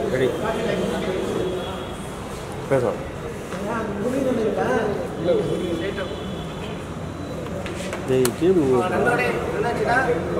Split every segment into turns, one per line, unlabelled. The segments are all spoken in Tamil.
ரெடி பேசலாம் டேய் கேபிள்
நண்பர்களே என்னாச்சுன்னா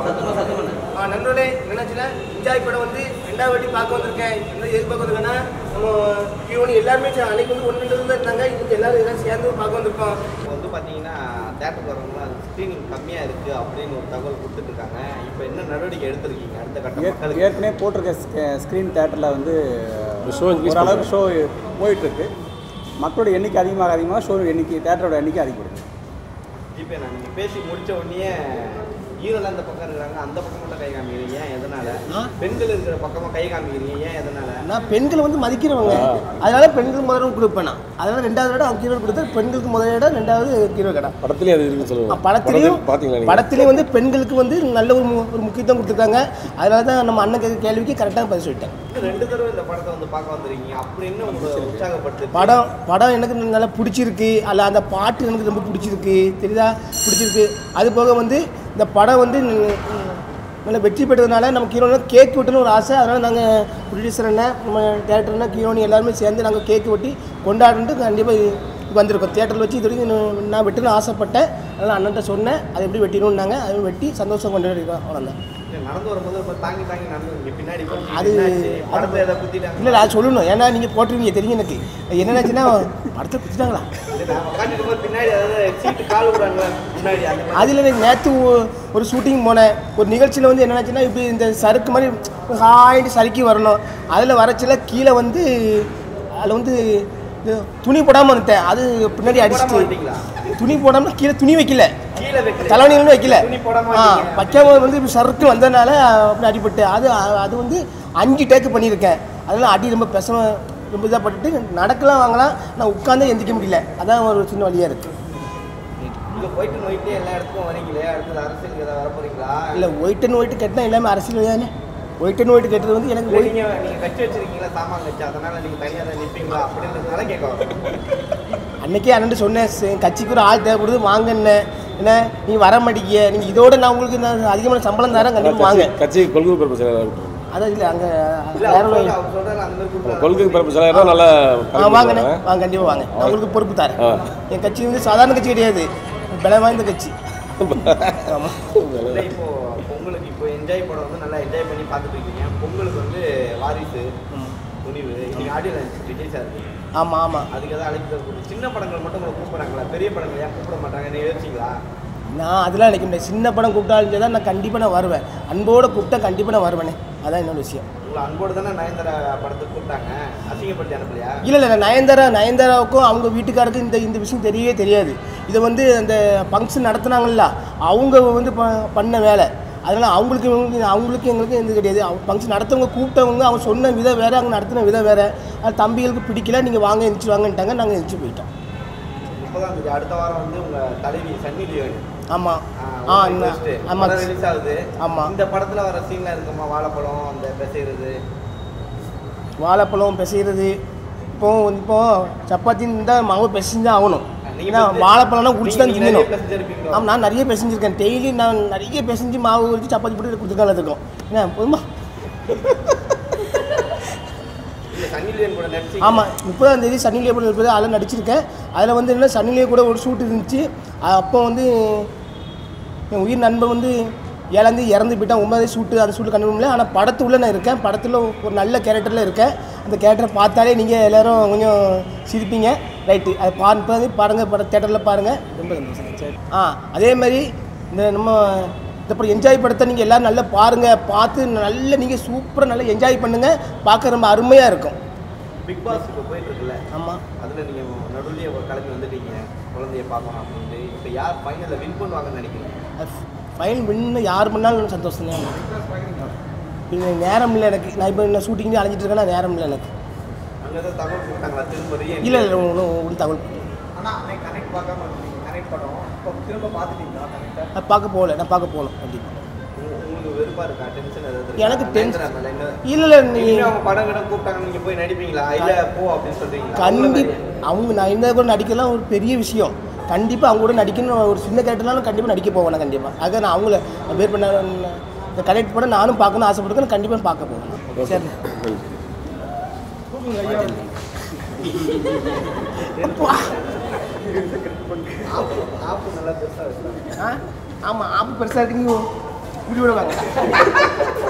ஆ, நண்பர்களே என்னாச்சுன்னா என்ஜாய் படம் வந்து ரெண்டாவது வாட்டி பார்க்க வந்திருக்கேன் என்ன எது பார்க்க வந்திருக்கேன்னா நம்ம இவனு எல்லாருமே சே- அன்னைக்கு வந்து ஒன்று ரெண்டு தான் இருந்தாங்க இன்னைக்கு எல்லாரும் எல்லாம் சேர்ந்து பார்க்க வந்திருக்கோம்
இப்போ வந்து பார்த்தீங்கன்னா தேட்டருக்கு வரவங்க ஸ்க்ரீனிங் கம்மியாக இருக்குது அப்படின்னு ஒரு தகவல் கொடுத்துட்ருக்காங்க இப்போ என்ன நடவடிக்கை எடுத்திருக்கீங்க அடுத்த கட்ட
ஏற்-
மக்களுக்கு
ஏற்கனவே போட்டிருக்க ஸ்க்ரீன் தேட்டரில் வந்து
show increase
ஓரளவுக்கு ஷோ போயிட்டுருக்கு மக்களோட எண்ணிக்கை அதிகமாக அதிகமாக ஷோ எண்ணிக்கை தேட்டரோட எண்ணிக்கை அதிகப்படுது
ஜிபே நான் நீங்கள் பேசி முடிச்ச உடனே ஹீரோல அந்த பக்கம் இருக்கிறாங்க அந்த பக்கம் மட்டும் கை காமிக்கிறீங்க ஏன் எதனால பெண்கள் இருக்கிற பக்கமாக கை காமிக்கிறீங்க ஏன் எதனால
நான் பெண்களை வந்து மதிக்கிறவங்க அதனால பெண்கள் முதலிடம் கொடுப்பேன் நான் அதனால ரெண்டாவது இடம் அவங்க கீழே கொடுத்தா பெண்களுக்கு முதல் இடம் ரெண்டாவது கீழே கடை
படத்துலேயே அது இருக்குன்னு சொல்லுவாங்க
படத்துலையும்
பார்த்தீங்களா நீங்கள்
படத்துலையும் வந்து பெண்களுக்கு வந்து நல்ல ஒரு மு- ஒரு முக்கியத்துவம் கொடுத்துருக்காங்க அதனால தான் நம்ம அண்ணன் கேட்குற கேள்விக்கு கரெக்டாக பதில் சொல்லிட்டேன்
இன்னும் ரெண்டு தடவை இந்த படத்தை வந்து பார்க்க வந்திருக்கீங்க அப்படி என்ன உங்களை உற்சாகப்படுத்து
படம் படம் எனக்கு நல்லா பிடிச்சிருக்கு அல்ல அந்த பாட்டு எனக்கு ரொம்ப பிடிச்சிருக்கு தெரியுதா பிடிச்சிருக்கு அது போக வந்து இந்த படம் வந்து ந- நல்லா வெற்றி பெற்றதுனால நம்ம ஹீரோனா கேக் வெட்டணும்னு ஒரு ஆசை அதனால் நாங்கள் ப்ரொடியூசர் என்ன நம்ம டேரக்டர்னா ஹீரோனி எல்லாருமே சேர்ந்து நாங்கள் கேக் வெட்டி கொண்டாடுன்ட்டு கண்டிப்பாக வந்திருக்கோம் தேட்டரில் வச்சு இது வரைக்கும் நான் நான் வெட்டணும்னு ஆசைப்பட்டேன் அதனால் அண்ணன்ட்ட சொன்னேன் அதை எப்படி வெட்டிடணும்னாங்க அதை வெட்டி சந்தோஷம் கொண்டாடி இருக்கோம் அவ்வளோதான்
நடந்து வரும்போது ரொம்ப தாங்கி தாங்கி நடந்து பின்னாடி போச்சு.
அது-
என்னாச்சு? படத்தை எதை குத்திட்டாங்க
இல்லை அது சொல்லணும் ஏன்னா நீங்கள் போட்டுருவீங்க தெரியும் எனக்கு என்னென்னாச்சுன்னா படத்தை குத்திட்டாங்களா
உட்காந்துட்டு போது பின்னாடி அதாவது சீட்டு கால் விடுறாங்களா முன்னாடி அந்த மாதிரி
அதில் எனக்கு நேற்று ஒரு ஷூட்டிங் போனேன் ஒரு நிகழ்ச்சியில் வந்து என்னென்னாச்சுன்னா இப்படி இந்த சறுக்கு மாதிரி ஹாயிட்டு சறுக்கி வரணும் அதில் வரச்சில கீழே வந்து அதில் வந்து இது துணி போடாமல் வந்துட்டேன் அது பின்னாடி அடிச்சிட்டு
வந்துட்டீங்களா?
துணி போடாமல் கீழே துணி வைக்கல
கீழே வைக்கல
தலைவணிகளும் வைக்கல
துணி போடாம
ஆ
வந்தீங்க.
வைக்காம வந்து இப்படி சறுக்கு வந்ததுனால அப்படி அடிபட்டு அது அது வந்து அஞ்சு டேக்கு பண்ணியிருக்கேன் அதெல்லாம் அடி ரொம்ப பெசம ரொம்ப இதாக பட்டுட்டு நடக்கலாம் வாங்கலாம் நான் உட்காந்து எந்திரிக்க முடியல அதான் ஒரு சின்ன வழியாக இருக்குது
இங்க போயிட்டு நோயிட்டு எல்லா இடத்துக்கும் வரீங்களே அடுத்தது அரசியலுக்கு ஏதாவது வர போறீங்களா
இல்லை ஒயிட் அண்ட் ஒயிட் கட்டினா எல்லாமே அரசியல் தானே ஒயிட் அண்ட் ஒயிட் கட்டுறது வந்து எனக்கு
இல்ல,
ஒயிட்
நீங்க நீங்க கட்சி வச்சிருக்கீங்களா சாமான் கட்சி அதனால நீங்க தனியா தான் நிப்பீங்களா அப்படின்றதுனால கேட்க வரேன்
அன்னைக்கே அண்ணன் சொன்னேன் சரி, கட்சிக்கு ஒரு ஆள் தேவைப்படுது வாங்க என்ன என்ன நீ வர மாட்டீங்க நீங்கள் இதோட நான் உங்களுக்கு நான் அதிகமான சம்பளம் தரேன் கண்டிப்பாக வாங்க
கட்சி கொள்கை பரப்பு செயலாளர்
அதான் இல்லை அங்கே
இல்ல அவர் சொல்ற- அவர் சொல்றாரு அந்த மாதிரி கூப்பிடுறாரு.
கொள்கை பரப்பு செயலாளர் நல்லா
ஆ வாங்கண்ணே வாங்க கண்டிப்பாக வாங்க நான் உங்களுக்கு பொறுப்பு தரேன்
ஆ.
என் கட்சி வந்து சாதாரண கட்சி கிடையாது பலம் வாய்ந்த கட்சி ஆமாம்
இல்ல, இப்போ பொங்கலுக்கு இப்போ என்ஜாய் படம் வந்து நல்லா என்ஜாய் பண்ணி பார்த்துட்டு இருக்கீங்க பொங்கலுக்கு வந்து வாரிசு துணிவு இன்னைக்கு ஆடியோ லான்ச் விஜய் சார்
ஆமாம் ஆமாம்
அதுக்கு ஏதாவது அழைப்பு கொடுத்து சின்ன படங்கள் மட்டும் உங்களை கூப்பிடுறாங்களா பெரிய படங்கள் ஏன் கூப்பிட மாட்டாங்க நீ யோசிச்சிங்களா
நான் அதெல்லாம் நினைக்க முடியாது சின்ன படம் கூப்பிட்டாலும் தான் நான் கண்டிப்பாக நான் வருவேன் அன்போடு கூப்பிட்டா கண்டிப்பாக நான் வருவேனே அதான் என்னோட விஷயம்
உங்களை அன்போடு தானே நயன்தாரா படத்துக்கு கூப்பிட்டாங்க அசிங்கப்படுத்தி அனுப்பலையா
இல்லை இல்லை நயன்தாரா நயன்தாராவுக்கும் அவங்க வீட்டுக்காருக்கும் இந்த இந்த விஷயம் தெரியவே தெரியாது இதை வந்து அந்த ஃபங்க்ஷன் நடத்துனாங்கல்ல அவங்க வந்து ப- பண்ண வேலை அதனால் அவங்களுக்கு இவங்களுக்கு அவங்களுக்கு எங்களுக்கு எந்த கிடையாது அவங்க ஃபங்க்ஷன் நடத்தவங்க கூப்பிட்டவங்க அவங்க சொன்ன விதம் வேறு அவங்க நடத்தின விதம் வேறு அது தம்பிகளுக்கு பிடிக்கல நீங்கள் வாங்க எழுந்துச்சு வாங்கன்ட்டாங்க நாங்கள் எழுந்துச்சு போயிட்டோம்
இப்போதான் இந்த அடுத்த வாரம் வந்து உங்க தலைவி சன்னி லியோனி
ஆமாம்
ஆ,
ஆ
உங்க first
ஆமாம்
படம் ரிலீஸ் ஆகுது
ஆமாம்
இந்த படத்துல வர சீன்லாம் இருக்குமா வாழைப்பழம் அந்த பிசைறது
வாழைப்பழம் பிசைகிறது இப்போ இப்போ சப்பாத்தி இருந்தால் மாவு பிசைஞ்சு தான் ஆகணும்
நீங்க
ஏன்னா
பிசை-
வாழைப்பழம்னா குடிச்சு தான்
நீங்க நிறைய
திங்கணும்
பிசைஞ்சிருப்பீங்களோ?
ஆமாம் நான் நிறைய பிசைஞ்சிருக்கேன் டெய்லி நான் நிறைய பிசைஞ்சு மாவு வச்சு சப்பாத்தி போட்டு கொடுத்துருக்காங்க இருக்கும் என்ன போதுமா
இல்ல சன்னி லியோன் கூட நடிச்சு
ஆமாம் முப்பதாம் தேதி சன்னி லேபர் இருப்பது அதில் நடிச்சிருக்கேன் அதில் வந்து என்ன சன்னி லியோ கூட ஒரு ஷூட் இருந்துச்சு அப்போ வந்து என் உயிர் நண்பன் வந்து ஏழாந்தி இறந்து போயிட்டான் ஒன்பதாம் ஷூட்டு அந்த ஷூட்டு கண்டுபிடிக்கல ஆனால் படத்துள்ள நான் இருக்கேன் படத்தில் ஒரு நல்ல கேரக்டரில் இருக்கேன் அந்த கேரக்டரை பார்த்தாலே நீங்கள் எல்லோரும் கொஞ்சம் சிரிப்பீங்க ரைட்டு அதை பா இப்போ பாருங்கள் படம் தேட்டரில் பாருங்கள் ரொம்ப சந்தோஷம் சரி ஆ அதே மாதிரி இந்த நம்ம இந்த படம் என்ஜாய் படத்தை நீங்கள் எல்லோரும் நல்லா பாருங்கள் பார்த்து நல்ல நீங்கள் சூப்பராக நல்லா என்ஜாய் பண்ணுங்கள் பார்க்க ரொம்ப அருமையாக இருக்கும்
பிக் பாஸ் இப்போ போயிட்டு இருக்குல்ல
ஆமாம்
அதுல நீங்க நடுவுலயே ஒரு கிளம்பி வந்துட்டீங்க குழந்தைய பார்க்கணும் அப்படின்ட்டு இப்போ யார் ஃபைனலில் வின் பண்ணுவாங்கன்னு நினைக்கிறீங்க
ஃபைன் வின்னு யார் பண்ணாலும் சந்தோஷம் தான் இது நேரம் இல்லை எனக்கு நான் இப்போ நான் ஷூட்டிங் அலைஞ்சிட்டு இருக்கேன்னா நேரம் இல்லை எனக்கு
அங்கே தான் தகவல் கொடுத்தாங்களா திரும்ப ரீ
இல்லை இல்லை ஒன்றும் ஒரு தகவல்
ஆனால் கனெக்ட் பார்க்காம இருந்தீங்க கனெக்ட் படம் இப்போ திரும்ப பார்த்துட்டீங்களா கனெக்டாக
நான் பார்க்க போகல நான் பார்க்க போகணும் கண்டிப்பாக
உங்களுக்கு வெறுப்பா இருக்கா டென்ஷன் ஏதாவது
எனக்கு tension-
நயன்தாரா மேல என்ன
இல்லை இல்லை நீ
இனிமே அவங்க படம் கிடம் கூப்பிட்டாங்க நீங்க போய் நடிப்பீங்களா இல்ல போ அப்படின்னு சொல்றீங்களா
கண்டி அவங்க நான் இந்த கூட நடிக்கலாம் ஒரு பெரிய விஷயம் கண்டிப்பாக அவங்க கூட நடிக்கணும் ஒரு சின்ன கேரக்டர்னாலும் கண்டிப்பாக நடிக்க போவேன் நான் கண்டிப்பாக அதை நான் அவங்கள வேர் பண்ண இந்த கனெக்ட் பண்ண நானும் பார்க்கணும் ஆசைப்படுறேன் கண்டிப்பாக பார்க்க போவேன் சரி
நன்றி
ஆப்பு ஆப்பு நல்லா பெருசாக வச்சுருக்காங்க
ஆ ஆமாம் ஆப்பு பெருசாக இருக்கு நீ இப்படி விட வாங்க